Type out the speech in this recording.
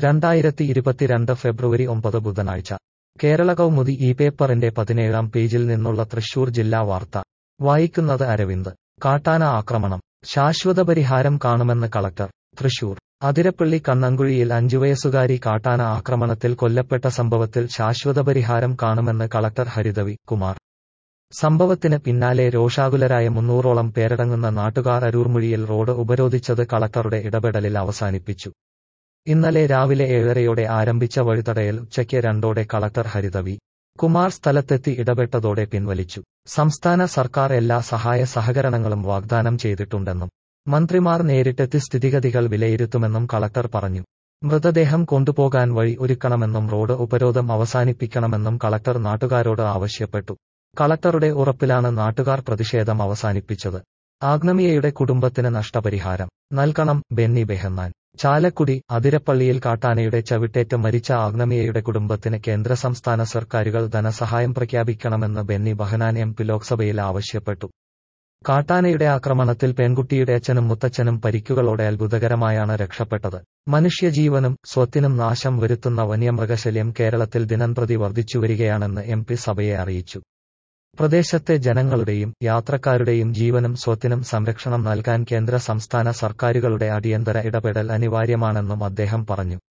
രണ്ടായിരത്തി ഇരുപത്തിരണ്ട് ഫെബ്രുവരി ഒമ്പത് ബുധനാഴ്ച കേരള കൗമുദി ഈ പേപ്പറിന്റെ പതിനേഴാം പേജിൽ നിന്നുള്ള തൃശൂർ ജില്ലാ വാർത്ത വായിക്കുന്നത് അരവിന്ദ് കാട്ടാന ആക്രമണം ശാശ്വത പരിഹാരം കാണുമെന്ന് കളക്ടർ തൃശൂർ അതിരപ്പള്ളി കണ്ണങ്കുഴിയിൽ അഞ്ചുവയസ്സുകാരി കാട്ടാന ആക്രമണത്തിൽ കൊല്ലപ്പെട്ട സംഭവത്തിൽ ശാശ്വത പരിഹാരം കാണുമെന്ന് കളക്ടർ ഹരിതവി കുമാർ സംഭവത്തിന് പിന്നാലെ രോഷാകുലരായ മുന്നൂറോളം പേരടങ്ങുന്ന നാട്ടുകാർ അരൂർമുഴിയിൽ റോഡ് ഉപരോധിച്ചത് കളക്ടറുടെ ഇടപെടലിൽ അവസാനിപ്പിച്ചു ഇന്നലെ രാവിലെ ഏഴരയോടെ ആരംഭിച്ച വഴിതടയൽ ഉച്ചയ്ക്ക് രണ്ടോടെ കളക്ടർ ഹരിതവി കുമാർ സ്ഥലത്തെത്തി ഇടപെട്ടതോടെ പിൻവലിച്ചു സംസ്ഥാന സർക്കാർ എല്ലാ സഹായ സഹകരണങ്ങളും വാഗ്ദാനം ചെയ്തിട്ടുണ്ടെന്നും മന്ത്രിമാർ നേരിട്ടെത്തി സ്ഥിതിഗതികൾ വിലയിരുത്തുമെന്നും കളക്ടർ പറഞ്ഞു മൃതദേഹം കൊണ്ടുപോകാൻ വഴി ഒരുക്കണമെന്നും റോഡ് ഉപരോധം അവസാനിപ്പിക്കണമെന്നും കളക്ടർ നാട്ടുകാരോട് ആവശ്യപ്പെട്ടു കളക്ടറുടെ ഉറപ്പിലാണ് നാട്ടുകാർ പ്രതിഷേധം അവസാനിപ്പിച്ചത് ആഗ്നമിയയുടെ കുടുംബത്തിന് നഷ്ടപരിഹാരം നൽകണം ബെന്നി ബെഹന്നാൻ ചാലക്കുടി അതിരപ്പള്ളിയിൽ കാട്ടാനയുടെ ചവിട്ടേറ്റ് മരിച്ച ആഗ്നമിയയുടെ കുടുംബത്തിന് കേന്ദ്ര സംസ്ഥാന സർക്കാരുകൾ ധനസഹായം പ്രഖ്യാപിക്കണമെന്ന് ബെന്നി ബഹനാൻ എം പി ലോക്സഭയിൽ ആവശ്യപ്പെട്ടു കാട്ടാനയുടെ ആക്രമണത്തിൽ പെൺകുട്ടിയുടെ അച്ഛനും മുത്തച്ഛനും പരിക്കുകളോടെ അത്ഭുതകരമായാണ് രക്ഷപ്പെട്ടത് മനുഷ്യജീവനും സ്വത്തിനും നാശം വരുത്തുന്ന വന്യമൃഗശല്യം കേരളത്തിൽ ദിനംപ്രതി വർദ്ധിച്ചുവരികയാണെന്ന് എം പി സഭയെ അറിയിച്ചു പ്രദേശത്തെ ജനങ്ങളുടെയും യാത്രക്കാരുടെയും ജീവനും സ്വത്തിനും സംരക്ഷണം നൽകാൻ കേന്ദ്ര സംസ്ഥാന സർക്കാരുകളുടെ അടിയന്തര ഇടപെടൽ അനിവാര്യമാണെന്നും അദ്ദേഹം പറഞ്ഞു